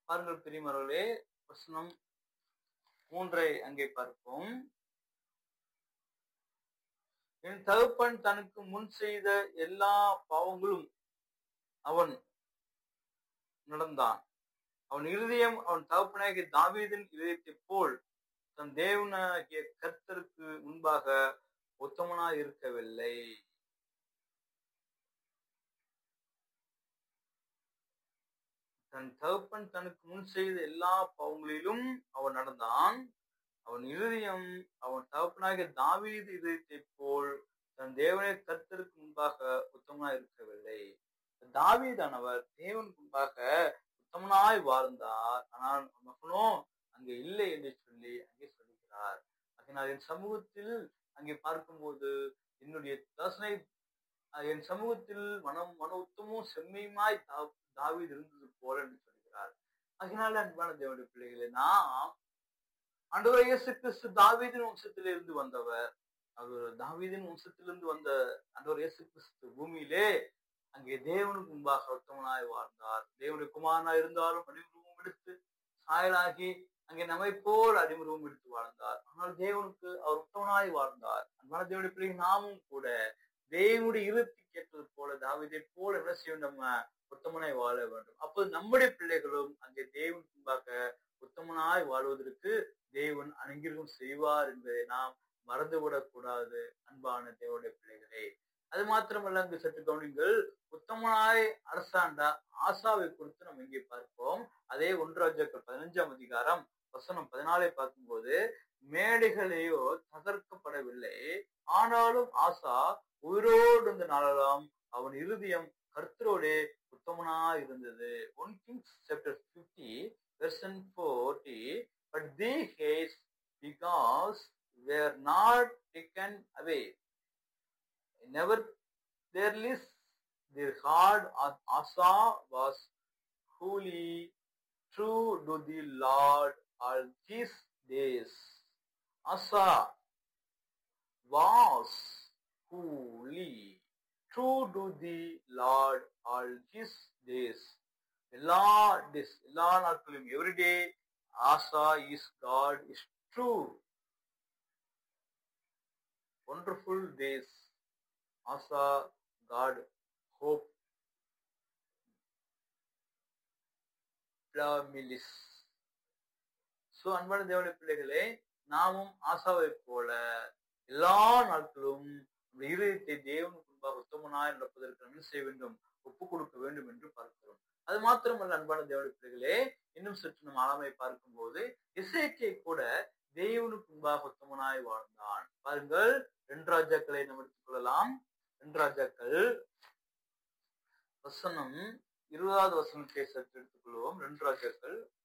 பாருங்கள் பிரியமர்களே வசனம் மூன்றை அங்கே பார்ப்போம் என் தகப்பன் தனக்கு முன் செய்த எல்லா பாவங்களும் அவன் நடந்தான் அவன் இருதயம் அவன் தகப்பனாகிய தாவீதின் இதயத்தைப் போல் தன் தேவனாகிய கர்த்தருக்கு முன்பாக உத்தமனாய் இருக்கவில்லை தன் தகப்பன் தனக்கு முன் செய்த எல்லா பாவங்களிலும் அவன் நடந்தான் அவன் இருதயம் அவன் தகப்பனாகிய தாவீது இதயத்தைப் போல் தன் தேவனை கர்த்தருக்கு முன்பாக உத்தமனாய் இருக்கவில்லை தாவீதானவர் தேவன் முன்பாக உத்தமனாய் வாழ்ந்தார் ஆனால் மகனோ அங்கே இல்லை என்று சொல்லி அங்கே சொல்லுகிறார் அதனால் என் சமூகத்தில் அங்கே பார்க்கும்போது என்னுடைய தசனை என் சமூகத்தில் மனம் மன உத்தமும் செம்மையுமாய் தாவீது இருந்தது போல என்று சொல்கிறார் அதனால அன்பான தேவனுடைய பிள்ளைகளே நாம் ஆண்டவர் இயேசு கிறிஸ்து தாவீதின் வம்சத்திலிருந்து இருந்து வந்தவர் அவர் தாவீதின் வம்சத்திலிருந்து வந்த ஆண்டவர் இயேசு கிறிஸ்து பூமியிலே அங்கே தேவனுக்கு முன்பாக உத்தமனாய் வாழ்ந்தார் தேவனுடைய குமாரனாய் இருந்தாலும் அடிமுருவம் எடுத்து சாயலாகி அங்கே நம்மை போல் அடிமுருவம் எடுத்து வாழ்ந்தார் ஆனால் தேவனுக்கு அவர் உத்தமனாய் வாழ்ந்தார் அன்பான தேவனுடைய பிள்ளைகள் நாமும் கூட தேவனுடைய இருத்தி கேட்டது போல தாவிதை போல என்ன செய்யும் நம்ம உத்தமனாய் வாழ வேண்டும் அப்போது நம்முடைய பிள்ளைகளும் அங்கே தேவன் முன்பாக உத்தமனாய் வாழ்வதற்கு தேவன் அனுகிரகம் செய்வார் என்பதை நாம் மறந்துவிடக் கூடாது அன்பான தேவனுடைய பிள்ளைகளே அது மாத்திரமல்ல அங்கு சற்று கவனிங்கள் உத்தமனாய் அரசாண்டா ஆசாவை குறித்து நம்ம இங்கே பார்ப்போம் அதே ஒன்றாஜாக்கள் பதினஞ்சாம் அதிகாரம் வசனம் பதினாலை பார்க்கும்போது மேடைகளையோ தகர்க்கப்படவில்லை ஆனாலும் ஆசா உயிரோடு இருந்த நாளெல்லாம் அவன் இருதயம் கர்த்தரோடே உத்தமனா இருந்தது one Kings chapter fifty verse forty but the high places were not taken away nevertheless their heart of Asa was holy, true to the Lord all his days. Asa was holy, true to the Lord all his days. எல்லா days எல்லா நாட்களும் everyday Asa is God is true wonderful days Asa God hope மிலிஸ் so அன்பான தேவனுடைய பிள்ளைகளே நாமும் ஆசாவை போல எல்லா நாட்களும் இருதயத்தை தேவனுக்கு முன்பாக உத்தமனாய் நடப்பதற்கு என்ன செய்ய வேண்டும் ஒப்பு கொடுக்க வேண்டும் என்று பார்க்கிறோம் அது மாத்திரமல்ல அன்பான தேவனுடைய பிள்ளைகளே இன்னும் சற்று நம் ஆழமை பார்க்கும் போது இசைக்கை கூட தேவனுக்கு முன்பாக உத்தமனாய் வாழ்ந்தான் பாருங்கள் ரெண்டு ராஜாக்களை நம்ம எடுத்துக்கொள்ளலாம் ரெண்டு ராஜாக்கள் வசனம் இருபதாவது வசனத்தை சற்று எடுத்துக்கொள்வோம் ரெண்டு ராஜாக்கள்